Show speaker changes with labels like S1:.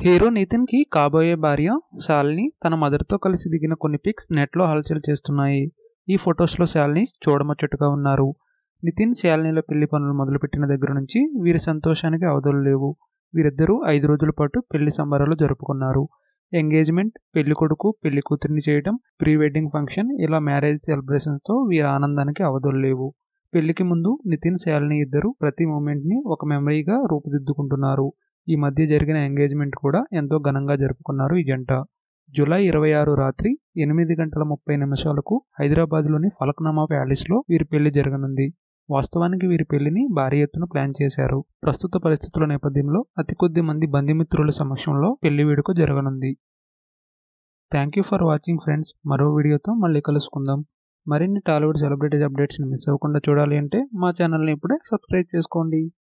S1: hero Nitin కి కాబోయే భార్య శాలిని తన మదర్తో కలిసి దిగిన కొన్ని పిక్స్ నెట్లో హల్చల్ చేస్తున్నాయి ఈ ఫొటోస్లో శాలిని చూడముచ్చటగా ఉన్నారు నితిన్ శాలినిల పెళ్లి పనులు మొదలుపెట్టిన దగ్గర నుంచి వీరి సంతోషానికి అవధులు లేవు వీరిద్దరూ ఐదు రోజుల పాటు పెళ్లి సంబరాలు జరుపుకున్నారు ఎంగేజ్మెంట్ పెళ్లి కొడుకు పెళ్లి కూతురిని చేయడం ప్రీ వెడ్డింగ్ ఫంక్షన్ ఇలా మ్యారేజ్ సెలబ్రేషన్స్తో వీరి ఆనందానికి అవధులు లేవు పెళ్లికి ముందు నితిన్ శాలిని ఇద్దరు ప్రతి మూమెంట్ని ఒక మెమరీగా రూపుదిద్దుకుంటున్నారు ఈ మధ్య జరిగిన ఎంగేజ్మెంట్ కూడా ఎంతో ఘనంగా జరుపుకున్నారు ఈ జంట జూలై ఇరవై ఆరు రాత్రి ఎనిమిది గంటల ముప్పై నిమిషాలకు హైదరాబాద్లోని ఫలక్నామా ప్యాలెస్లో వీరి పెళ్లి జరగనుంది వాస్తవానికి వీరి పెళ్లిని భారీ ఎత్తున ప్లాన్ చేశారు ప్రస్తుత పరిస్థితుల నేపథ్యంలో అతి కొద్ది మంది బంధుమిత్రుల సమక్షంలో పెళ్లి వేడుక జరగనుంది thank you for watching friends మరో వీడియోతో మళ్ళీ కలుసుకుందాం మరిన్ని టాలీవుడ్ సెలబ్రిటీస్ అప్డేట్స్ని మిస్ అవ్వకుండా చూడాలి అంటే మా ఛానల్ని ఇప్పుడే సబ్స్క్రైబ్ చేసుకోండి